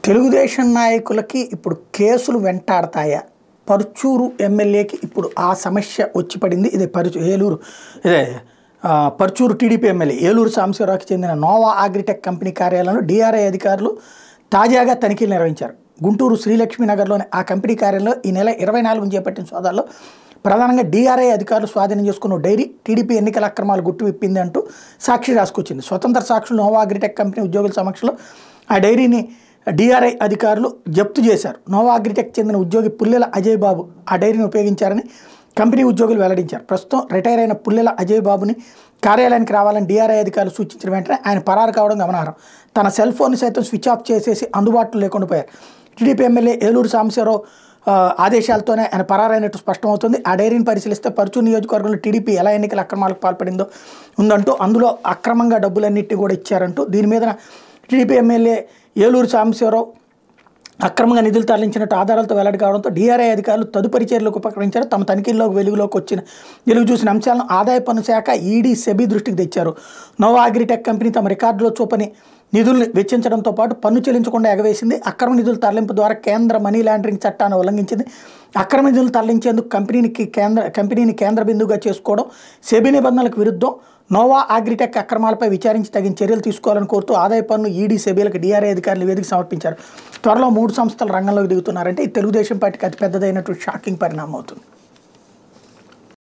తెలుగుదేశం నాయకులకి ఇప్పుడు కేసులు వెంటాడతాయా పరుచూరు ఎమ్మెల్యేకి ఇప్పుడు ఆ సమస్య వచ్చి పడింది ఇది పరుచు ఏలూరు ఇదే ఆ, పరుచూరు టీడీపీ ఎమ్మెల్యే ఏలూరు సాంబశివరావుకి చెందిన నోవా అగ్రిటెక్ కంపెనీ కార్యాలయంలో డిఆర్ఐ అధికారులు తాజాగా తనిఖీలు నిర్వహించారు గుంటూరు శ్రీలక్ష్మి నగర్లోని ఆ కంపెనీ కార్యాలయంలో ఈ నెల ఇరవై నాలుగున చేపట్టిన సోదాల్లో ప్రధానంగా డిఆర్ఐ అధికారులు స్వాధీనం చేసుకున్న ఓ డైరీ టీడీపీ ఎన్నికల అక్రమాలు గుట్టు విప్పింది అంటూ సాక్షి రాసుకొచ్చింది స్వతంత్ర సాక్షులు నోవా అగ్రిటెక్ కంపెనీ ఉద్యోగుల సమక్షంలో ఆ డైరీని డిఆర్ఐ అధికారులు జప్తు చేశారు నోవా అగ్రిటెక్ చెందిన ఉద్యోగి పుల్లెల అజయ్ బాబు ఆ డైరీని ఉపయోగించారని కంపెనీ ఉద్యోగులు వెల్లడించారు ప్రస్తుతం రిటైర్ అయిన పుల్లెల అజయ్ బాబుని కార్యాలయానికి రావాలని డిఆర్ఐ అధికారులు సూచించిన వెంటనే ఆయన పరారు కావడం గమనార్హం తన సెల్ ఫోన్ సైతం స్విచ్ ఆఫ్ చేసేసి అందుబాటులో లేకుండా పోయారు టీడీపీ ఎమ్మెల్యే ఏలూరు సాంబశివరావు ఆ, ఆదేశాలతోనే ఆయన పరారైనట్టు స్పష్టమవుతుంది ఆ డైరీని పరిశీలిస్తే పరుచూరు నియోజకవర్గంలో టీడీపీ ఎలా ఎన్నికల అక్రమాలకు పాల్పడిందో ఉందంటూ అందులో అక్రమంగా డబ్బులన్నింటినీ కూడా ఇచ్చారంటూ దీని మీద టీడీపీ ఎమ్మెల్యే ఏలూరు సాంబశివరావు అక్రమంగా నిధులు తరలించినట్టు ఆధారాలతో వెల్లడి కావడంతో డిఆర్ఐ అధికారులు తదుపరి చర్యలకు ఉపక్రమించారు తమ తనిఖీల్లోకి వెలుగులోకి వచ్చిన వెలుగు చూసిన అంశాలను ఆదాయ పన్ను శాఖ ఈడీ సెబీ దృష్టికి తెచ్చారు నోవా అగ్రిటెక్ కంపెనీ తమ రికార్డులో చూపని నిధులను వెచ్చించడంతో పాటు పన్ను చెల్లించకుండా ఎగవేసింది అక్రమ నిధుల తరలింపు ద్వారా కేంద్ర మనీ లాండరింగ్ చట్టాన్ని ఉల్లంఘించింది అక్రమ నిధులు తరలించేందుకు కంపెనీకి కేంద్ర కంపెనీని కేంద్ర బిందువుగా చేసుకోవడం సెబీ నిబంధనలకు విరుద్ధం నోవా అగ్రిటెక్ అక్రమాలపై విచారించి తగిన చర్యలు తీసుకోవాలని కోరుతూ ఆదాయ పన్ను ఈడీ సెబీలకు డిఆర్ఐ అధికారులు నివేదిక సమర్పించారు త్వరలో మూడు సంస్థలు రంగంలోకి దిగుతున్నారంటే ఇది తెలుగుదేశం పార్టీకి అతిపెద్దదైనటువంటి షాకింగ్ పరిణామం అవుతుంది